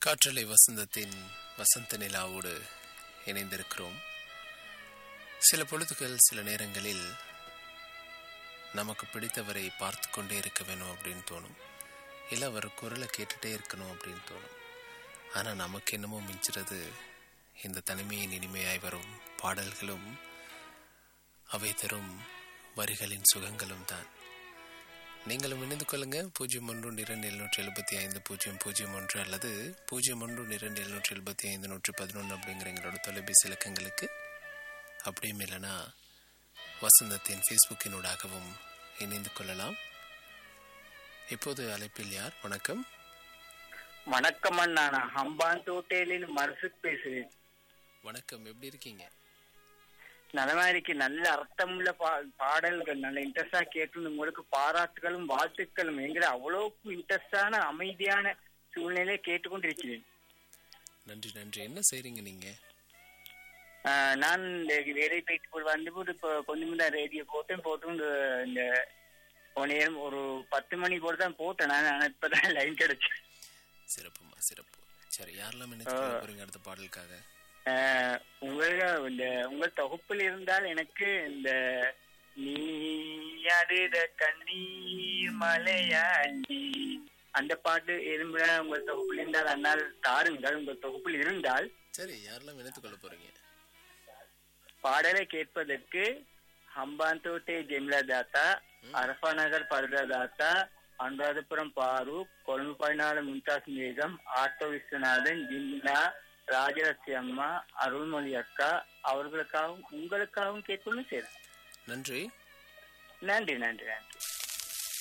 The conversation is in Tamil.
காற்றலை வசந்தத்தின் வசந்த நிலாவோடு இணைந்திருக்கிறோம் சில பொழுதுகள் சில நேரங்களில் நமக்கு பிடித்தவரை பார்த்து கொண்டே இருக்க வேணும் அப்படின்னு தோணும் இல்லை அவர் குரலை கேட்டுட்டே இருக்கணும் அப்படின்னு தோணும் ஆனால் நமக்கு என்னமோ மிஞ்சுறது இந்த தனிமையின் இனிமையாய் வரும் பாடல்களும் அவை தரும் வரிகளின் சுகங்களும் தான் நீங்களும் இணைந்து கொள்ளுங்க பூஜ்ஜியம் ஒன்று இரண்டு எழுநூற்றி எழுபத்தி ஐந்து பூஜ்ஜியம் பூஜ்ஜியம் ஒன்று அல்லது பூஜ்ஜியம் ஒன்று இரண்டு எழுநூற்றி எழுபத்தி ஐந்து நூற்றி பதினொன்று அப்படிங்கிற எங்களோட தொலைபேசி இலக்கங்களுக்கு அப்படியும் இல்லைனா வசந்தத்தின் ஃபேஸ்புக்கினூடாகவும் இணைந்து கொள்ளலாம் இப்போது அழைப்பில் யார் வணக்கம் வணக்கம் அண்ணா நான் ஹம்பான் தோட்டேலின் மர்சுக் பேசுறேன் வணக்கம் எப்படி இருக்கீங்க நலமா இருக்கு நல்ல அர்த்தமுள்ள பா பாடல்கள் நல்ல இன்ட்ரெஸ்டா கேட்டு உங்களுக்கு பாராட்டுகளும் வாழ்த்துக்களும் என்கிற அவ்வளவுக்கு இன்ட்ரெஸ்டான அமைதியான சூழ்நிலையை கேட்டுக்கொண்டிருக்கிறேன் நன்றி நன்றி என்ன செய்றீங்க நீங்க ஆஹ் நான் இந்த வேலை போயிட்டு போய் வந்து போட்டு இப்போ கொஞ்சம் முன்னாடி ரேடியோ போட்டேன் போட்டு இந்த இந்த போன நேரம் ஒரு பத்து மணி போல தான் போட்டேன் நான் ஆனா இப்பதான் லைன் கிடைச்சு சிறப்புமா சிறப்பு சரி யாரெல்லாம் இணைந்து கொள்ள போறீங்க அடுத்த பாடலுக்காக ஆஹ் உங்கள இந்த உங்கள் தொகுப்பில் இருந்தால் எனக்கு இந்த நீ அழுத கண்ணீர் மலையாண்டி அந்த பாட்டு எறும்புல உங்கள் தொகுப்பில் இருந்தால் அண்ணால் தாருங்கள் உங்கள் தொகுப்பில் இருந்தால் சரி யாரெல்லாம் இணைத்துக் கொள்ள போறீங்க பாடலை கேட்பதற்கு ஹம்பாந்தோட்டை ஜெமிலா தாத்தா அரஃபா நகர் பர்தா தாத்தா அனுராதபுரம் பாரூக் கொழும்பு பதினாலு மும்தாஸ் மேகம் ஆட்டோ விஸ்வநாதன் ஜின்னா ராஜலட்சுமி அம்மா அருள்மொழி அக்கா அவர்களுக்காகவும் உங்களுக்காகவும் கேட்கணும் சரி நன்றி நன்றி நன்றி நன்றி